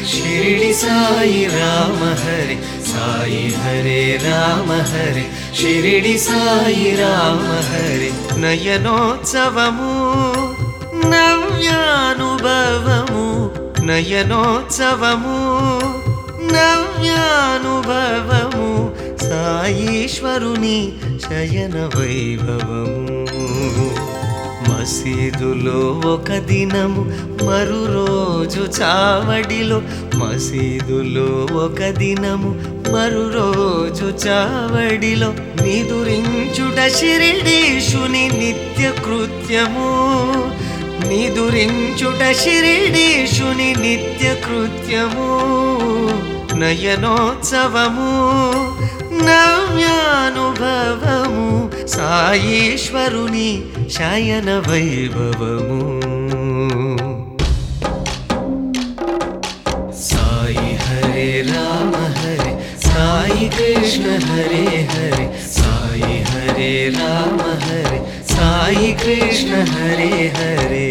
షిరిడి సాయి రామ హరి సాయి హరే రామ హరి షిరిడి సాయి రామ హరి నయనోత్సవము నవ్యానుభవము నయనోత్సవము నవ్యానుభవము సాయీశ్వరుని శయన వైభవము మసీదులో ఒక దినము మరు రోజు చావడిలో మసీదులో ఒక దినము మరు రోజు చావడిలో నిదురించుట శిరిడీషుని నిత్య కృత్యము నిదురించుట శిరిడీషుని నిత్య కృత్యము నయనోత్సవము నవ్యానుభవము సాయీశ్వరుని శయన వైభవము సాయి హరే రామ హరే సాయి కృష్ణ హరే హరే సాయి హరే రామ హరే సాయి కృష్ణ హరే హరే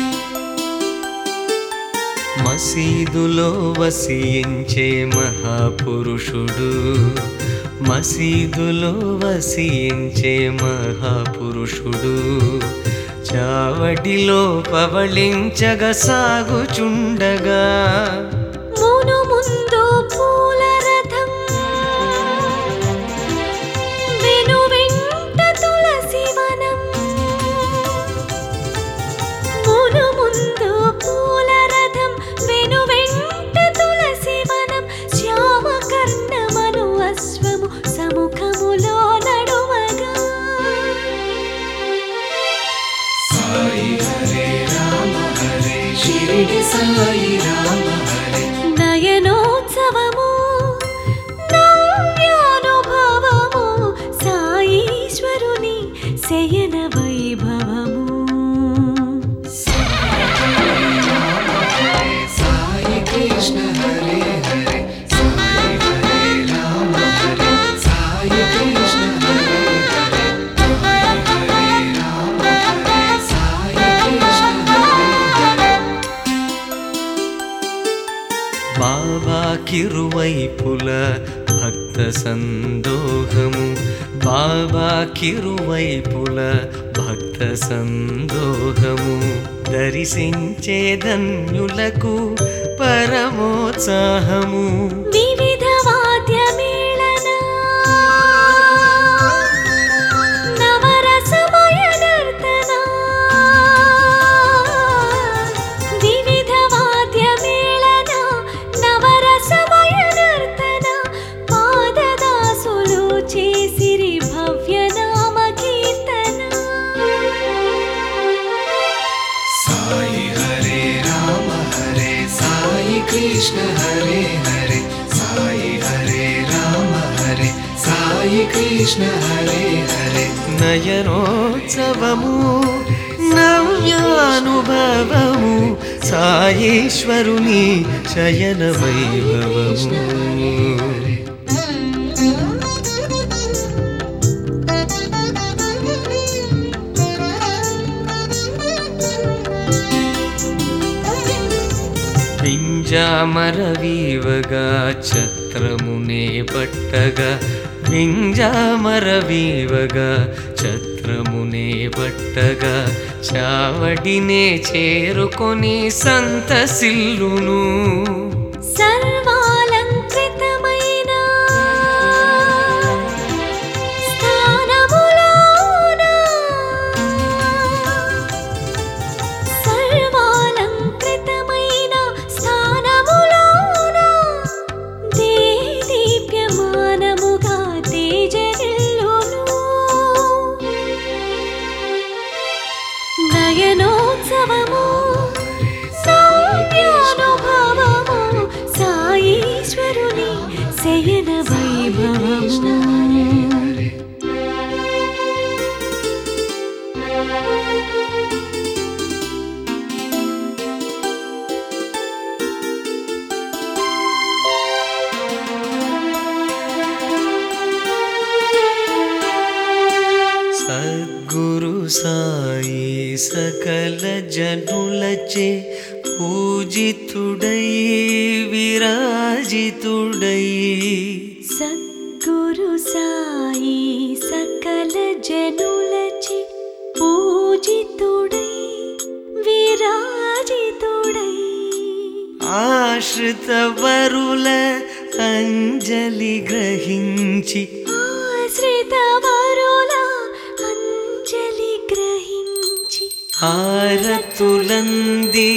మసీదులో వసించే మహాపురుషుడు మసీదులో వసించే మహాపురుషుడు చావడిలో పవళించగ సాగుచుండగా మును ముందు పూల రథం వెను వెంట తులసి వనం మును ముందు పూల రథం వెను వెంట తులసి వనం శ్యామ కర్ణమను అశ్వము సముఖములో నడువగా సాయి హరే రామ హరే షిరిడి సాయి రామ హరే నయనోత్సవము నవ్యానుభవము సాయీశ్వరుని శయన వైభవము సాయి కృష్ణ హరే హరే సాయి హరే రామ హరే సాయి కృష్ణ హరే హరే సాయి హరే రామ హరే సాయి కృష్ణ హరే హరే బాబా కిరువైపుల భక్త సందోహము బాబా కిరువైపుల భక్త సందోహము దర్శించే ధన్యులకు పరమోత్సాహము వివిధ వాద్య మేళన నవరసమయ నర్తన వివిధ వాద్య మేళన నవరసమయ నర్తన పాదదాసులు చేసిరి భవ్య నామ కీర్తన సాయి హరే రామ హరే సాయి కృష్ణ హరే హరే సాయి హరే రామ హరే సాయి కృష్ణ హరే హరే నయనోత్సవము నవ్యానుభవము సాయేశ్వరుని శయన వైభవము వింజామరవీవగా ఛత్రమునే పట్టగా వింజామరవీవగా ఛత్రమునే పట్టగా చావడినే చేరుకొని సంతసిల్లును సర్వాలంకృతమైన స్థానములోన సర్వాలంకృతమైన స్థానములోన దేదీప్యమానముగా తేజరిల్లును నయనోత్సవము సౌమ్యానుభవము సాయీశ్వరుని శయన వైభవము సద్గురు సాయి సకల జనులచే పూజితుడై విరాజితుడై సద్గురు సాయి సకల జనులచి పూజితుడై విరాజితుడై ఆశ్రిత వరుల అంజలి గ్రహించి ఆశ్రిత వరుల అంజలి గ్రహించి హారతులంది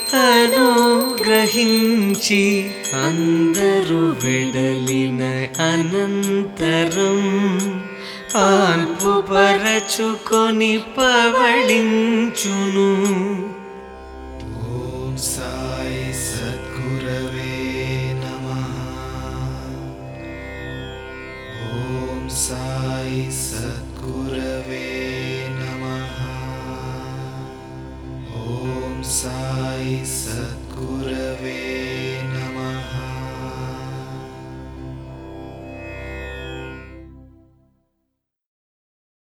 అనుగ్రహించి అందరూ వెడలిన అనంతరం పాన్పు పరచుకొని పవళించును ॐ साई सद्गुरवे नमः ॐ साई सद्गुरवे नमः ॐ साई सद्गुरवे